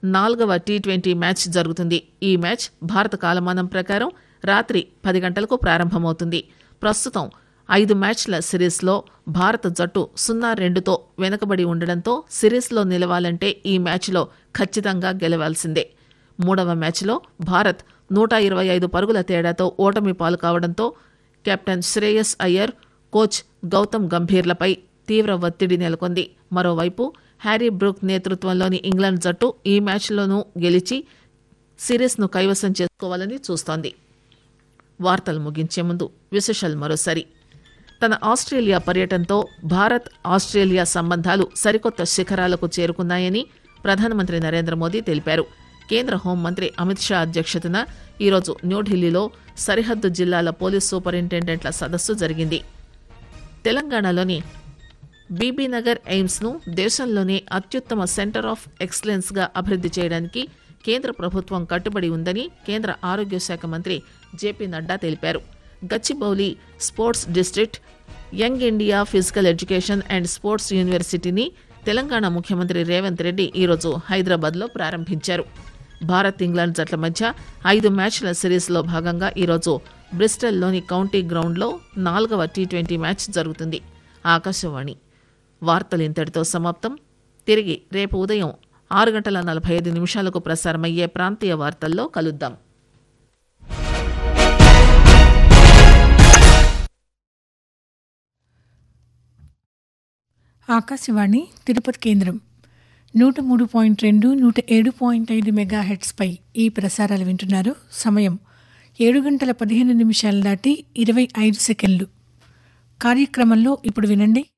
నాలుగవ T twenty match జరుగుతుంది ఈ మ్యాచ్ భారత కాలమానం ప్రకారం రాత్రి పది గంటలకు ప్రారంభమవుతుంది ప్రస్తుతం ఐదు మ్యాచ్ల సిరీస్లో భారత జట్టు సున్నా రెండుతో వెనుకబడి ఉండడంతో సిరీస్లో నిలవాలంటే ఈ మ్యాచ్లో ఖచ్చితంగా గెలవాల్సిందే మూడవ మ్యాచ్లో భారత్ నూట ఇరవై ఐదు పరుగుల తేడాతో ఓటమి పాలు కావడంతో కెప్టెన్ శ్రేయస్ అయ్యర్ కోచ్ గౌతమ్ గంభీర్లపై తీవ్ర ఒత్తిడి నెలకొంది మరోవైపు హ్యారీ బ్రూక్ నేతృత్వంలోని ఇంగ్లాండ్ జట్టు ఈ మ్యాచ్లోనూ గెలిచి సిరీస్ను కైవసం చేసుకోవాలని చూస్తోంది వార్తలు ముగించే ముందు విశేషాలు మరోసారి తన ఆస్ట్రేలియా పర్యటనతో భారత్ ఆస్ట్రేలియా సంబంధాలు సరికొత్త శిఖరాలకు చేరుకున్నాయని ప్రధానమంత్రి నరేంద్ర మోదీ తెలిపారు కేంద్ర హోంమంత్రి అమిత్ షా అధ్యక్షతన ఈరోజు న్యూఢిల్లీలో సరిహద్దు జిల్లాల పోలీస్ సూపరింటెండెంట్ల సదస్సు జరిగింది తెలంగాణలోని బీబీనగర్ ఎయిమ్స్ ను దేశంలోనే అత్యుత్తమ సెంటర్ ఆఫ్ ఎక్సలెన్స్ గా అభివృద్ది చేయడానికి కేంద్ర ప్రభుత్వం కట్టుబడి ఉందని కేంద్ర ఆరోగ్య శాఖ మంత్రి జేపీ నడ్డా తెలిపారు Gachibowli sports district young India physical education and sports యూనివర్సిటీని తెలంగాణ ముఖ్యమంత్రి రేవంత్ రెడ్డి ఈరోజు హైదరాబాద్లో ప్రారంభించారు భారత్ ఇంగ్లాండ్ జట్ల మధ్య ఐదు మ్యాచ్ల సిరీస్లో భాగంగా ఈరోజు బ్రిస్టల్లోని కౌంటీ గ్రౌండ్లో నాలుగవ టీ ట్వంటీ మ్యాచ్ జరుగుతుంది ఆకాశవాణి వార్తలు ఇంతటితో సమాప్తం తిరిగి రేపు ఉదయం ఆరు గంటల నలభై ఐదు నిమిషాలకు ప్రసారమయ్యే ప్రాంతీయ వార్తల్లో కలుద్దాం ఆకాశవాణి తిరుపతి కేంద్రం నూట మూడు పాయింట్ రెండు నూట ఏడు పాయింట్ ఐదు మెగా హెడ్స్పై ఈ ప్రసారాలు వింటున్నారు సమయం ఏడు గంటల పదిహేను నిమిషాలు దాటి ఇరవై ఐదు సెకండ్లు కార్యక్రమంలో ఇప్పుడు వినండి